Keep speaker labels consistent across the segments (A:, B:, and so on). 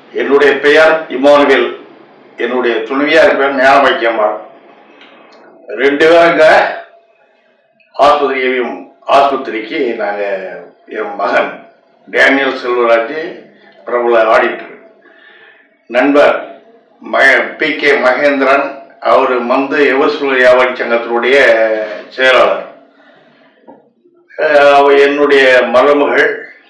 A: என்னுடைய பெயர் இமானுவேல் என்னுடைய துணைவியார் பேர் ஞானமைக்கியம்மாள் ரெண்டு பேரும் இங்க ஆஸ்பத்திரியையும் ஆஸ்பத்திரிக்கு நாங்கள் என் மகன் டேனியல் செல்வராஜ் பிரபல ஆடிட்டர் நண்பர் மக பி கே மகேந்திரன் அவர் வந்து எவர்சூல் வியாபாரி சங்கத்தினுடைய செயலாளர் அஹ் அவ என்னுடைய மருமகள்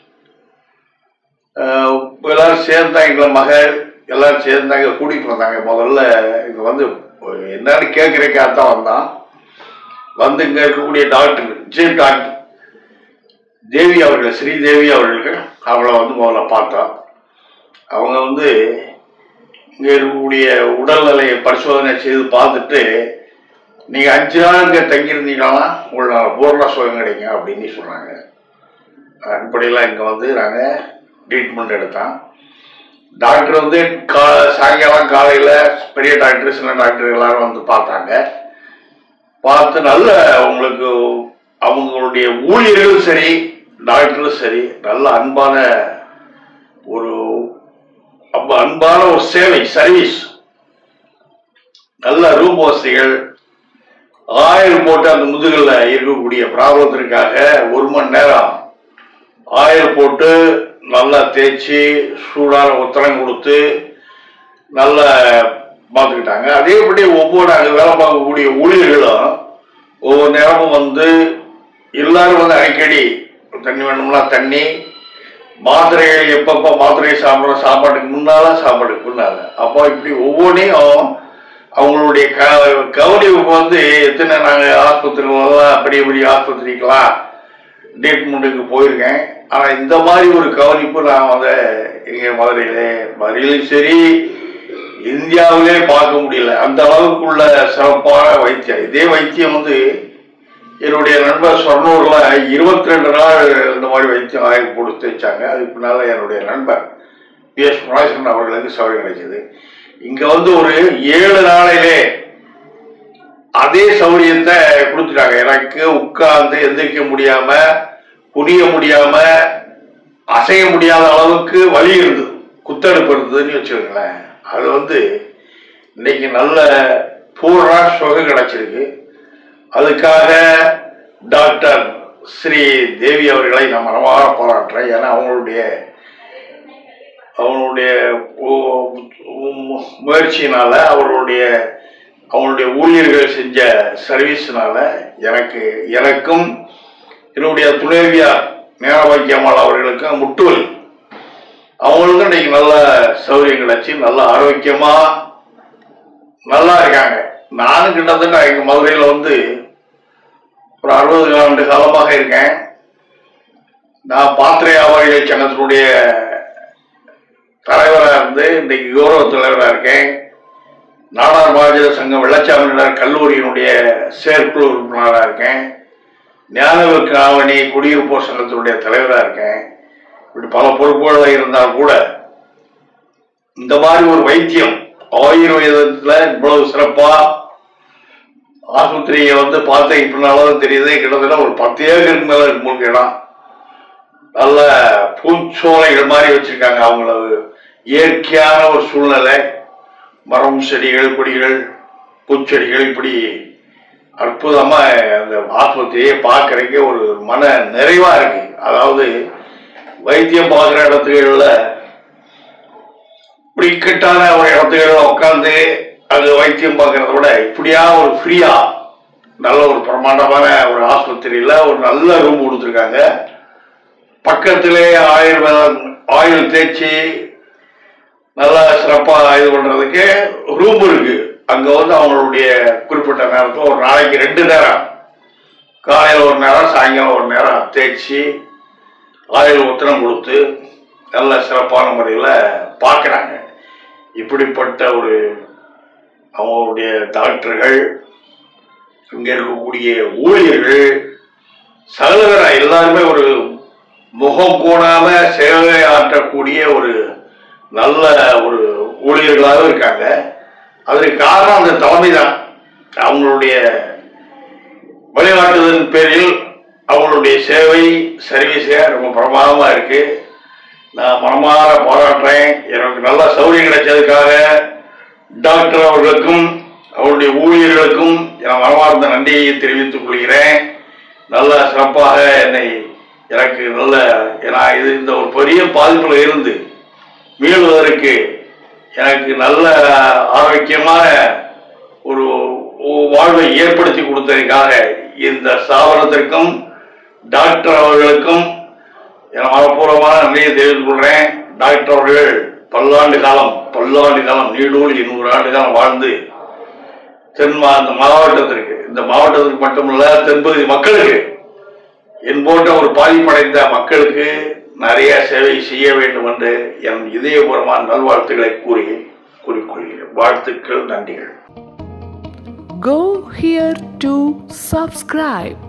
A: அஹ் எல்லாரும் சேர்ந்தாங்க எங்களை மகள் எல்லாரும் சேர்ந்தாங்க கூட்டிகிட்டு வந்தாங்க முதல்ல இங்கே வந்து என்னன்னு கேட்குறக்காக தான் வந்தான் வந்து இங்கே இருக்கக்கூடிய டாக்டர் சீஃப் டாக்டர் தேவி அவர்கள் ஸ்ரீதேவி அவர்கள் அவளை வந்து முதல்ல பார்த்தோம் அவங்க வந்து இங்கே இருக்கக்கூடிய உடல்நிலையை பரிசோதனை செய்து பார்த்துட்டு நீங்கள் அஞ்சு நாள் இங்கே தங்கியிருந்தீங்கன்னா உங்களுக்கு பூர்ண சுகம் கிடைக்கும் அப்படின்னு சொன்னாங்க அடிப்படையில் இங்கே வந்து நாங்கள் ட்ரீட்மெண்ட் எடுத்தோம் டாக்டர் வந்து கா சாயங்காலம் காலையில் பெரிய டாக்டர் சின்ன டாக்டர் எல்லாரும் வந்து பார்த்தாங்க பார்த்து நல்ல உங்களுக்கு அவங்களுடைய ஊழியர்களும் சரி டாக்டரும் சரி நல்ல அன்பான ஒரு அப்ப அன்பான ஒரு சேவை சர்வீஸ் நல்ல ரூம் வசதிகள் ஆயில் போட்டு அந்த முதுகில் இருக்கக்கூடிய ப்ராப்ளத்திற்காக ஒரு மணி நேரம் ஆயில் போட்டு நல்லா தேய்ச்சி சூடான உத்தரம் கொடுத்து நல்லா பார்த்துக்கிட்டாங்க அதேபடி ஒவ்வொரு அங்கே வேலை பார்க்கக்கூடிய ஊழியர்களும் ஒவ்வொரு நேரமும் வந்து எல்லாரும் வந்து அடிக்கடி தண்ணி வேணும்னா தண்ணி மாத்திரைகள் எப்பப்போ மாத்திரை சாப்பிட்ற சாப்பாட்டுக்கு முன்னால சாப்பாட்டுக்கு முன்னால அப்போ இப்படி ஒவ்வொன்றையும் அவங்களுடைய க கவனிப்பு வந்து எத்தனை நாங்கள் ஆஸ்பத்திரிகளெல்லாம் பெரிய பெரிய ஆஸ்பத்திரிக்கெல்லாம் ட்ரீட்மெண்ட்டுக்கு போயிருக்கேன் ஆனால் இந்த மாதிரி ஒரு கவனிப்பு நான் வந்து இங்கே மதுரையிலே மதுரையிலும் சரி இந்தியாவிலே பார்க்க முடியல அந்த அளவுக்கு உள்ள சிறப்பான வைத்தியம் இதே வைத்தியம் வந்து என்னுடைய நண்பர் சொன்னூர்ல இருபத்தி ரெண்டு நாள் இந்த மாதிரி வைத்தியம் ஆய்வு போட்டு தேய்ச்சாங்க அதுக்கு பின்னால என்னுடைய நண்பர் பி எஸ் முனாசன் அவர்களுக்கு சௌகரியம் கிடைச்சது இங்க வந்து ஒரு ஏழு நாளையிலே அதே சௌகரியத்தை கொடுத்துட்டாங்க எனக்கு உட்கார்ந்து எந்திரிக்க முடியாம குனிய முடியாம அசைய முடியாத அளவுக்கு வலி இருந்தது குத்தடுப்பு இருந்ததுன்னு வச்சுக்கோங்களேன் அது வந்து இன்னைக்கு நல்ல பூரா சுகம் கிடைச்சிருக்கு அதுக்காக டாக்டர் ஸ்ரீ தேவி அவர்களை நான் மனமாக பாராட்டுறேன் ஏன்னா அவங்களுடைய அவங்களுடைய உ- உ- முயற்சியினால அவர்களுடைய அவங்களுடைய ஊழியர்கள் செஞ்ச சர்வீஸ்னால எனக்கு எனக்கும் என்னுடைய துணைவியார் நேரவாக்கியம்மாள் அவர்களுக்கும் முட்டுவலி அவங்களுக்கும் இன்னைக்கு நல்ல சௌகரியம் கிடைச்சி நல்ல ஆரோக்கியமா நல்லா இருக்காங்க நானும் கிட்டத்தட்ட எங்க மதுரையில வந்து ஒரு அறுபது ஆண்டு காலமாக இருக்கேன் நான் பாத்திரை வியாபாரிகள் சங்கத்தினுடைய தலைவராக இருந்து இன்னைக்கு கௌரவ தலைவராக இருக்கேன் நாடார் மகாஜன சங்கம் வெள்ளச்சாமியினர் கல்லூரியினுடைய செயற்குழு உறுப்பினராக இருக்கேன் ஞானவிற்கு ஆவணி குடியிருப்போர் சங்கத்தினுடைய தலைவராக இருக்கேன் இப்படி பல பொறுப்புகள் இருந்தால் கூட இந்த மாதிரி ஒரு வைத்தியம் ஆயுர்வேதத்துல இவ்வளவு சிறப்பா ஆஸ்பத்திரியை வந்து பார்த்தேன் இப்படினாலும் தெரியுது கிட்டத்தட்ட ஒரு பத்து ஏக்கருக்கு மேல இருக்கு உங்களுக்கு இடம் நல்ல பூஞ்சோலைகள் மாதிரி வச்சிருக்காங்க அவங்கள இயற்கையான ஒரு சூழ்நிலை மரம் செடிகள் கொடிகள் பூச்செடிகள் இப்படி அற்புதமா அந்த ஆஸ்பத்திரியை பார்க்கறதுக்கே ஒரு மன நிறைவா இருக்கு அதாவது வைத்தியம் பார்க்குற இடத்துகள்ல இப்படி இக்கட்டான ஒரு இடத்துகள்ல உட்காந்து அங்க வைத்தியம் பார்க்கறத விட இப்படியா ஒரு ஃப்ரீயா நல்ல ஒரு பிரமாண்டமான ஒரு ஆஸ்பத்திரியில ஒரு நல்ல ரூம் கொடுத்துருக்காங்க பக்கத்திலே ஆயுர்வேதம் ஆயுள் தேய்ச்சி நல்லா சிறப்பா இது பண்றதுக்கு ரூம் இருக்கு அங்க வந்து அவங்களுடைய குறிப்பிட்ட நேரத்தில் ஒரு நாளைக்கு ரெண்டு நேரம் காலையில் ஒரு நேரம் சாயங்காலம் ஒரு நேரம் தேய்ச்சி ஆயுள் உத்தரம் கொடுத்து நல்ல சிறப்பான முறையில் பார்க்குறாங்க இப்படிப்பட்ட ஒரு அவங்களுடைய டாக்டர்கள் இங்கே இருக்கக்கூடிய ஊழியர்கள் சகலவர எல்லாருமே ஒரு முகம் கூடாம சேவை ஆற்றக்கூடிய ஒரு நல்ல ஒரு ஊழியர்களாக இருக்காங்க அதற்கு காரணம் அந்த தலைமை தான் அவங்களுடைய வழிகாட்டுதலின் பேரில் அவங்களுடைய சேவை சர்வீஸே ரொம்ப பிரமாதமாக இருக்கு நான் மனமாற பாராட்டுறேன் எனக்கு அவருக்கு நல்ல சௌரியம் கிடைச்சதுக்காக டாக்டர் அவர்களுக்கும் அவருடைய ஊழியர்களுக்கும் என் மனமார்ந்த நன்றியை தெரிவித்துக் கொள்கிறேன் நல்ல சிறப்பாக என்னை எனக்கு நல்ல நான் இது இந்த ஒரு பெரிய பாதிப்பில் இருந்து மீளுவதற்கு எனக்கு நல்ல ஆரோக்கியமான ஒரு ஒரு வாழ்வை ஏற்படுத்தி கொடுத்ததற்காக இந்த ஸ்தாபனத்திற்கும் டாக்டர் அவர்களுக்கும் என் மனப்பூர்வமான நன்றியை தெரிவித்துக் கொள்கிறேன் டாக்டர் அவர்கள் பல்லாண்டு காலம் பல்லாண்டு காலம் நீடூழி நூறு ஆண்டு காலம் வாழ்ந்து தென் மா இந்த மாவட்டத்திற்கு இந்த மாவட்டத்திற்கு மட்டுமல்ல தென்பகுதி மக்களுக்கு என் போன்ற ஒரு பாதிப்படைந்த மக்களுக்கு நிறைய சேவை செய்ய வேண்டும் என்று என் இதயபூர்வமான நல்வாழ்த்துக்களை கூறி கூறிக்கொள்கிறேன் வாழ்த்துக்கள் நன்றிகள்
B: Go here to subscribe.